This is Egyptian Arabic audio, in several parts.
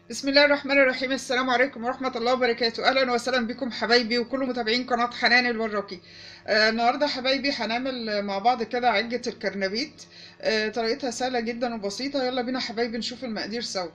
بسم الله الرحمن الرحيم السلام عليكم ورحمة الله وبركاته أهلا وسهلا بكم حبايبي وكل متابعين قناة حنان الوراقي آه النهاردة حبايبي هنعمل مع بعض كده عجة الكرنبيت آه طريقتها سهلة جدا وبسيطة يلا بينا حبايبي نشوف المقادير سوا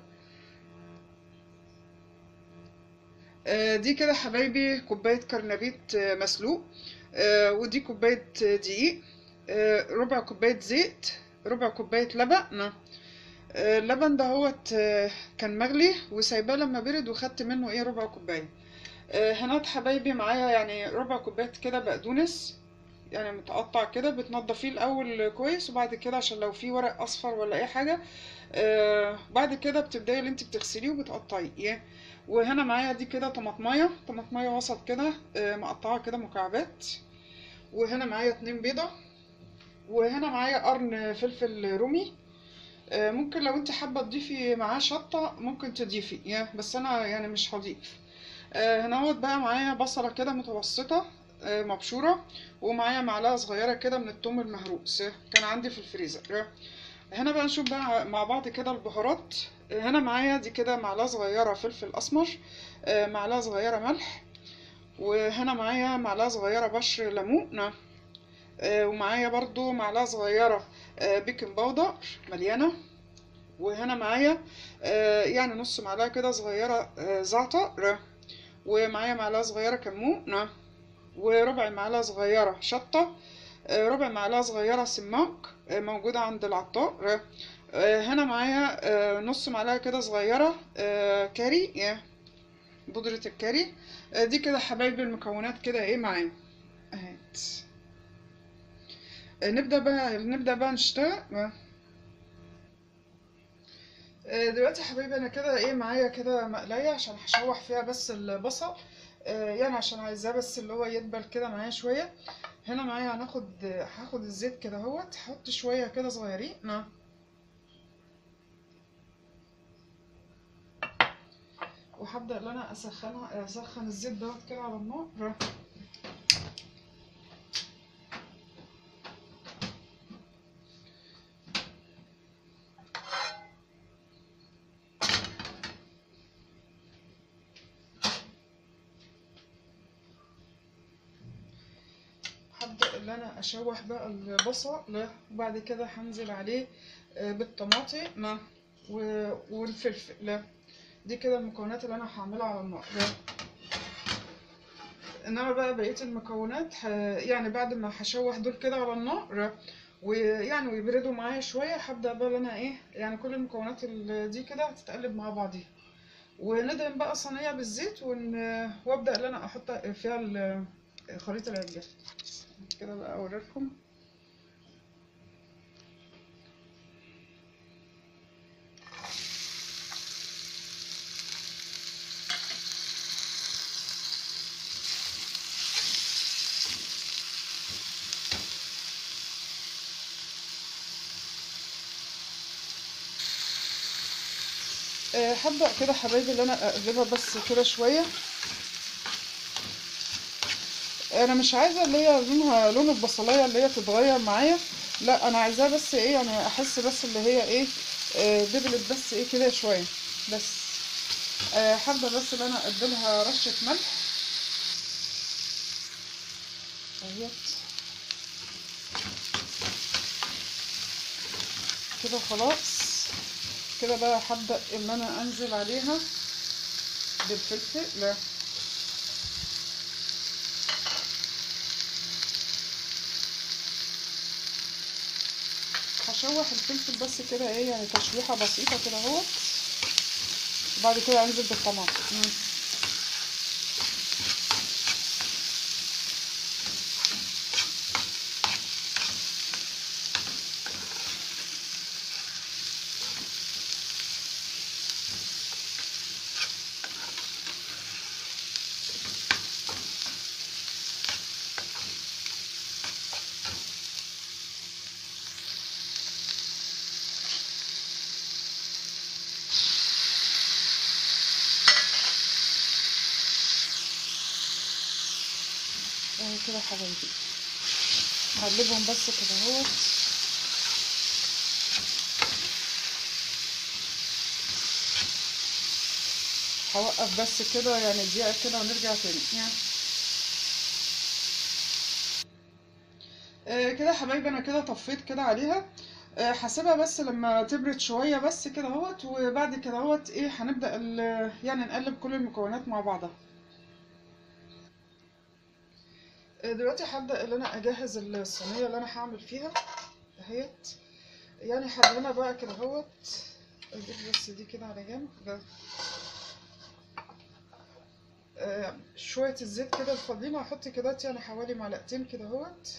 آه دي كده حبايبي كوباية كرنبيت آه مسلوق آه ودي كوباية آه، دقيق آه ربع كوباية زيت ربع كوباية لبن آه، اللبن ده هو كان مغلي وسايباه لما برد وخدت منه ايه ربع كوبايه آه، هنات حبايبي معايا يعني ربع كوبايه كده بقدونس يعني متقطع كده بتنضفيه الاول كويس وبعد كده عشان لو في ورق اصفر ولا اي حاجه آه، بعد كده بتبداي اللي انت بتغسليه وبتقطعيه وهنا معايا دي كده طماطمايه طماطمايه وسط كده آه، مقطعه كده مكعبات وهنا معايا اتنين بيضه وهنا معايا قرن فلفل رومي آه، ممكن لو انت حابه تضيفي معاه شطه ممكن تضيفي يا بس انا يعني مش هضيف آه، هناوت بقى معايا بصله كده متوسطه آه، مبشوره ومعايا معلقه صغيره كده من الثوم المهروس آه، كان عندي في الفريزر آه، هنا بقى نشوف بقى مع بعض كده البهارات آه، هنا معايا دي كده معلقه صغيره فلفل اسمر آه، معلقه صغيره ملح وهنا معايا معلقه صغيره بشر ليمون آه، ومعايا برضو معلقه صغيره آه، بيكنج باودر مليانه وهنا معايا آه، يعني نص معلقه كده صغيره آه، زعتر ومعايا معلقه صغيره كمون وربع معلقه صغيره شطه آه، ربع معلقه صغيره سماق آه، موجوده عند العطار آه، هنا معايا آه، نص معلقه كده صغيره آه، كاري آه، بودره الكاري آه، دي كده حبايبي المكونات كده ايه معايا اهيت آه، نبدا بقى نبدا بقى نشتغل آه. آه، دلوقتي يا حبايبي انا كده ايه معايا كده مقلايه عشان هشوح فيها بس البصل آه، يعني عشان عايزاه بس اللي هو يدبل كده معايا شويه هنا معايا هناخد هاخد الزيت كده اهوت هحط شويه كده صغيرين نعم وهبدا ان انا اسخنها اسخن الزيت دوت كده على النار هبدأ ان انا اشوح بقى البصل وبعد كده هنزل عليه آه، بالطماطم و- والفلفل لا دي كده المكونات اللي انا هعملها على النار لا. انما بقى بقية المكونات ه... يعني بعد ما هشوح دول كده على النار ويعني ويبردوا معايا شوية هبدأ بقى ان انا ايه يعني كل المكونات ال- دي كده هتتقلب مع بعضيها وندهن بقى صينية بالزيت ون... وابدأ ان انا احط فيها ال- خليط العجة كده بقى اوريكم آه، هبدأ كده حبايبي اللي انا اقلبها بس كده شوية انا مش عايزة اللي هي لونها لون البصلاية اللي هي تتغير معايا لا انا عايزاها بس ايه يعني احس بس اللي هي ايه آه، دبلت بس ايه كده شوية بس آه، هبدأ بس ان انا اديلها رشة ملح اهيت كده خلاص كده بقى هبدأ ان انا انزل عليها بالفلفل لا هشوح الفلفل بس كده ايه يعني تشويحة بسيطة كده اهوت وبعد كده انزل بالطماطم مم. اهي كده حبايبي هقلبهم بس كده اهوت هوقف بس كده يعني دقيقة كده ونرجع تاني يعني آه كده يا حبايبي انا كده طفيت كده عليها آه هسيبها بس لما تبرد شوية بس كده اهوت وبعد كده اهوت ايه هنبدأ ال- يعني نقلب كل المكونات مع بعضها آه دلوقتي هبدأ ان انا اجهز الصينية اللي انا هعمل فيها اهيت يعني هدهنها بقى كده اهوت اجيب بس دي كده على جنب ده آه شوية الزيت كده الفضيلة هحط كده يعني حوالي معلقتين كده اهوت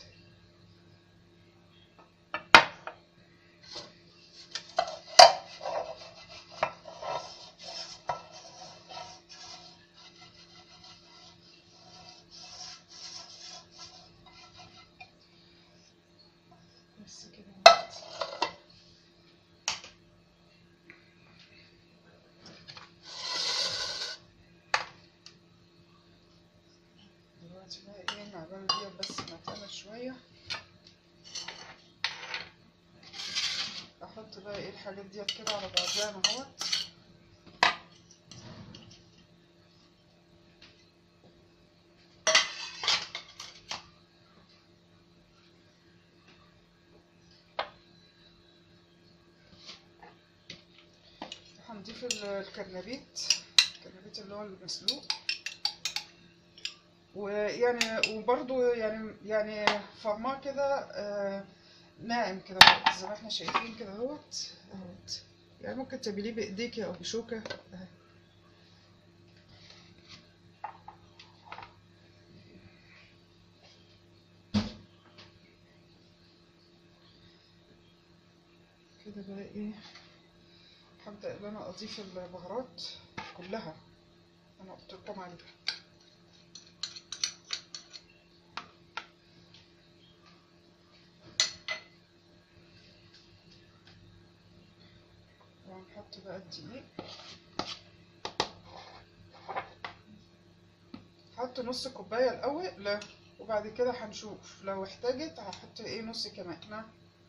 بس كده اهوت. دلوقتي بقى ايه العبارة دي بس متقلة شوية احط بقى ايه الحاجات ديت كده على بعضها اهوت هنضيف ال- الكرنبيت الكرنبيت اللي هو المسلوق ويعني وبرضو يعني يعني فرماه كده آه، ناعم كده زي ما احنا شايفين كده اهوت اهوت يعني ممكن تعمليه بايديكي او بشوكة اهي. كده بقى ايه هبدأ ان انا اضيف البهارات كلها انا قلت لكم عليها وهنحط بقى الدقيق حط نص كوباية الأول لا وبعد كده هنشوف لو احتاجت هحط ايه نص كمان نعم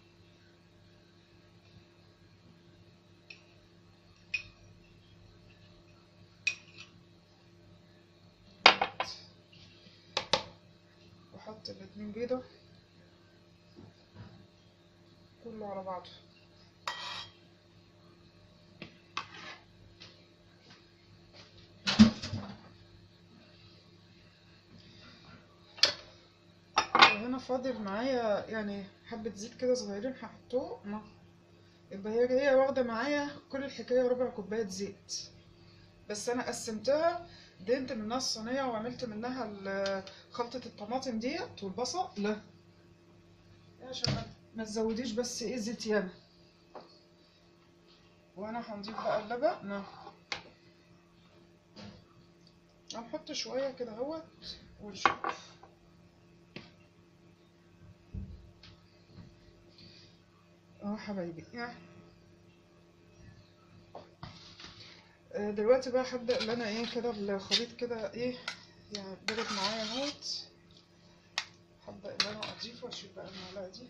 واحط الاتنين بيضة كله على بعضه وهنا فاضل معايا يعني حبة زيت كده صغيرين هحطهم يبقى هي هي واخدة معايا كل الحكاية ربع كوباية زيت بس أنا قسمتها دهنت منها الصينية وعملت منها ال- خلطة الطماطم ديت والبصل لا عشان ما- ما تزوديش بس ايه زيت ياما وانا هنضيف بقى اللبن نعم. هنحط شوية كده اهوت ونشوف اهو حبايبي يعني آه، دلوقتي بقى هبدأ ان انا ايه كده الخليط كده ايه يعني برد معايا اهوت هبدأ ان انا اضيفه واشيل بقى المعلقة دي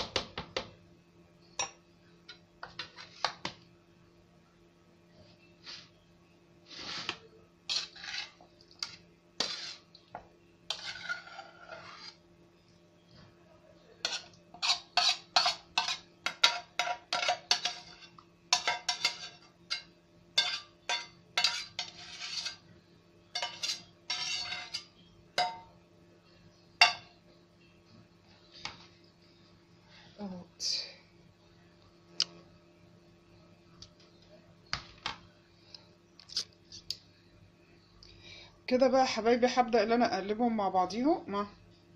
اهوت كده بقى حبايبي هبدأ ان انا اقلبهم مع بعضيهم مع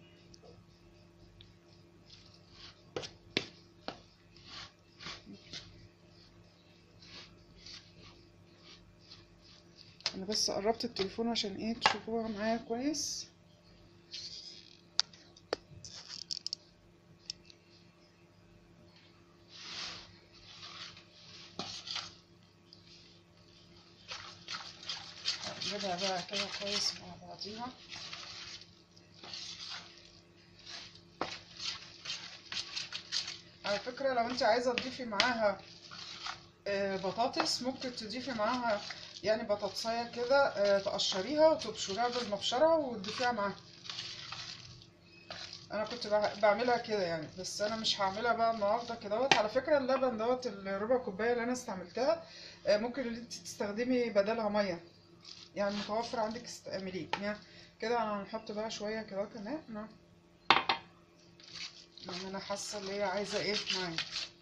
انا بس قربت التليفون عشان ايه تشوفوها معايا كويس هقلبها بقى كده كويس مع بعضيها على فكرة لو انت عايزة تضيفي معاها آه، بطاطس ممكن تضيفي معاها يعني بطاطسايه كده آه، تقشريها وتبشريها بالمبشره وتضيفيها معاها انا كنت بع- بعملها كده يعني بس انا مش هعملها بقى النهارده كدهوت على فكره اللبن دوت الربع كوبايه اللي انا استعملتها آه، ممكن اللي انت تستخدمي بدلها ميه يعني متوفر عندك استعمليه يعني كده هنحط بقى شويه كده كمان نعم. يعني انا حاسه اللي هي عايزه ايه معايا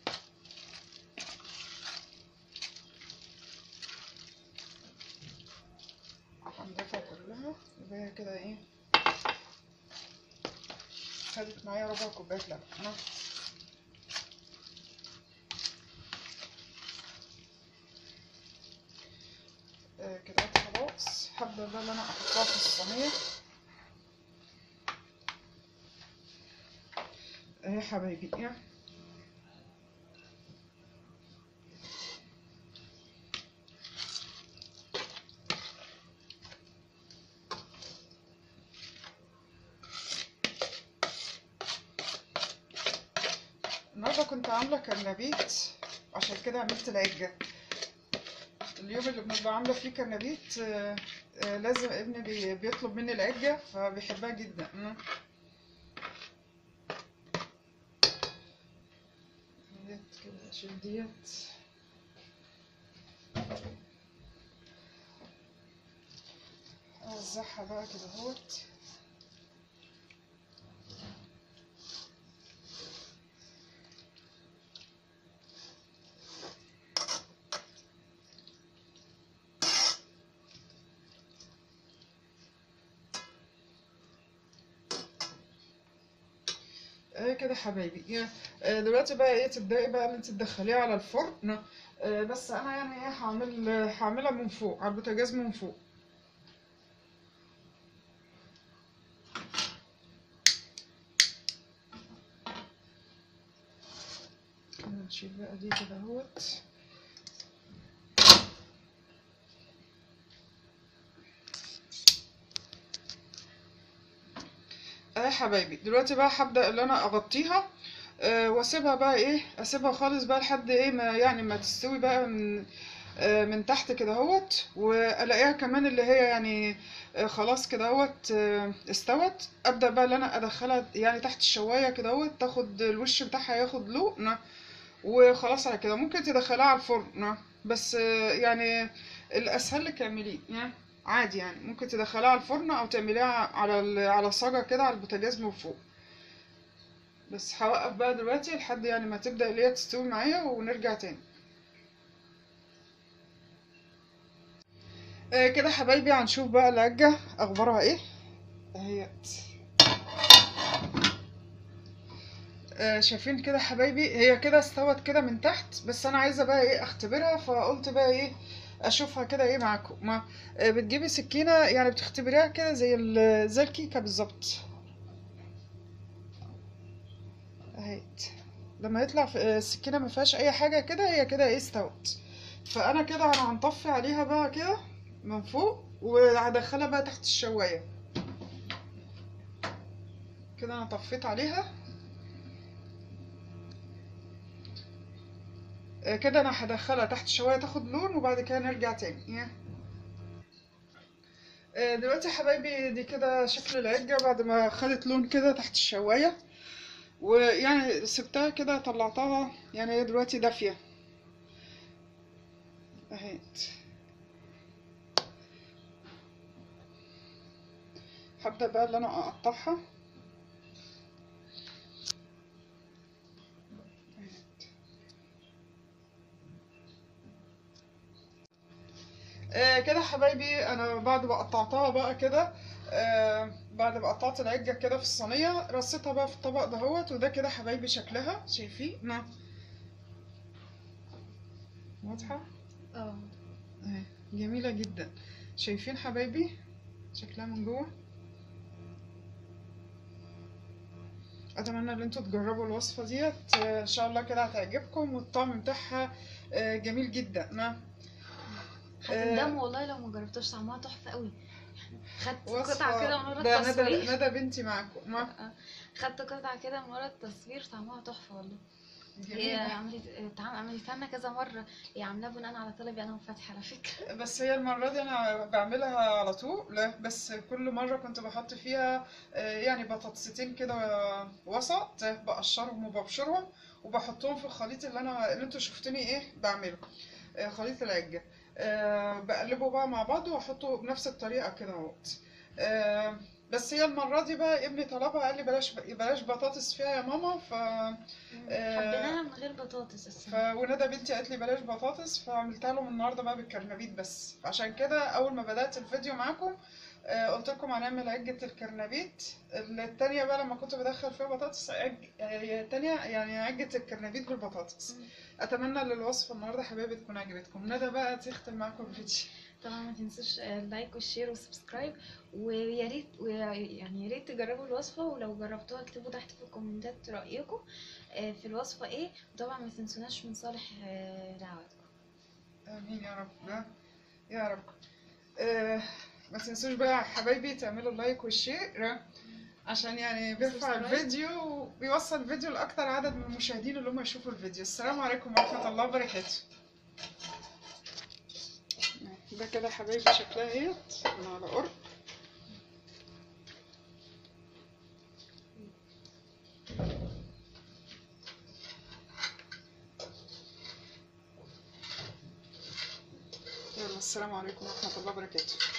هنضيفها كلها يبقى هي كده ايه خدت معايا ربع كوبايه لبن نعم. آه، كده خلاص هبدأ بقى ان انا احطها في الصينية اهي حبايبي يعني النهارده كنت عاملة كرنبيت عشان كده عملت العجة اليوم اللي بنبقى عاملة فيه كرنبيت آه، آه، لازم ابني بي- بيطلب مني العجة فبيحبها جدا مم. ديت كده اشيل ديت اوزعها بقى كده اهوت ايه كده حبايبي يا- آه، دلوقتي بقى ايه تبدأي بقى ان انت تدخليها على الفرن آه، بس انا يعني ايه هعمل هعملها من فوق على البوتاجاز من فوق كده نشيل بقى دي كده اهوت اه يا حبايبي دلوقتي بقى هبدأ ان انا اغطيها آه، واسيبها بقى ايه اسيبها خالص بقى لحد ايه ما يعني ما تستوي بقى من آه، من تحت كده اهوت والاقيها كمان اللي هي يعني آه، خلاص كده اهوت آه، استوت ابدا بقى ان انا ادخلها يعني تحت الشوايه كده اهوت تاخد الوش بتاعها ياخد لون وخلاص على كده ممكن تدخلها على الفرن بس آه، يعني الاسهل لك اعمليه يعني عادي يعني ممكن تدخلها على الفرن او تعمليها على ال- على صاجة كده على البوتاجاز من فوق بس هوقف بقى دلوقتي لحد يعني ما تبدأ اللي هي تستوي معايا ونرجع تاني آه كده حبايبي هنشوف بقى العجة اخبارها ايه اهيت آه شايفين كده حبايبي هي كده استوت كده من تحت بس انا عايزه بقى ايه اختبرها فقلت بقى ايه اشوفها كده ايه معاكم ما آه بتجيبي سكينه يعني بتختبريها كده زي ال- زي الكيكه بالظبط اهيت لما يطلع في آه، السكينه ما فيهاش اي حاجه كده هي كده ايه استوت فانا كده انا هنطفي عليها بقى كده من فوق وهدخلها بقى تحت الشوايه كده انا طفيت عليها آه، كده انا هدخلها تحت الشوايه تاخد لون وبعد كده نرجع تاني يا. آه، دلوقتي يا حبايبي دي كده شكل العجة بعد ما خدت لون كده تحت الشواية ويعني سبتها كده طلعتها يعني هي دلوقتي دافية اهيت هبدأ بقى اللي انا اقطعها آه كده حبايبي انا بعد ما قطعتها بقى كده آه بعد ما قطعت العجة كده في الصينية رصيتها بقى في الطبق دهوت وده كده حبايبي شكلها شايفين نعم واضحة اه اهي جميلة جدا شايفين حبايبي شكلها من جوه اتمنى ان انتوا تجربوا الوصفة ديت آه، ان شاء الله كده هتعجبكم والطعم بتاعها آه، جميل جدا نعم هتندموا والله لو ما جربتوش طعمها تحفه قوي خدت وصفة قطعه كده من ورا ده ندى التصوير ندى بنتي معاكم مع... خدت قطعه كده من ورا التصوير طعمها تحفه والله هي جميل عملت اتعم- عملتها لنا كذا مرة هي عاملاها بناء على طلبي انا وفتحي على فكرة بس هي المرة دي أنا بعملها على طول لا بس كل مرة كنت بحط فيها آه، يعني بطاطستين كده وسط بقشرهم وببشرهم وبحطهم في الخليط اللي أنا اللي انتوا شفتوني ايه بعمله آه، خليط العجة آه، بقلبه بقى مع بعض وأحطه بنفس الطريقة كده اهوت آه، بس هي المرة دي بقى ابني طلبها قال لي بلاش بلاش بطاطس فيها يا ماما ف آه، حبيناها من غير بطاطس ف... السنة وندى بنتي قالت لي بلاش بطاطس فعملتها لهم النهارده بقى بالكرنبيط بس عشان كده اول ما بدات الفيديو معاكم آه، قلت لكم هنعمل عجة الكرنبيط التانية بقى لما كنت بدخل فيها بطاطس عج... آه، التانية يعني عجة الكرنبيط بالبطاطس مم. اتمنى ان الوصفة النهارده حبايبي تكون عجبتكم ندى بقى تختم معاكم الفيديو طبعا ما تنسوش آه، اللايك والشير والسبسكرايب ويا ريت ويا- يعني يا ريت تجربوا الوصفة ولو جربتوها اكتبوا تحت في الكومنتات رأيكم آه، في الوصفة ايه وطبعا ما تنسوناش من صالح آه، دعواتكم امين يا رب لا يا رب آه ما تنسوش بقى يا حبايبي تعملوا اللايك والشير عشان يعني بيرفع سبسكرايب. الفيديو وبيوصل الفيديو لاكتر عدد من المشاهدين اللي هم يشوفوا الفيديو السلام عليكم ورحمة الله وبركاته ده كده حبايبي شكلها اهيت من على قرب يلا السلام عليكم ورحمة الله وبركاته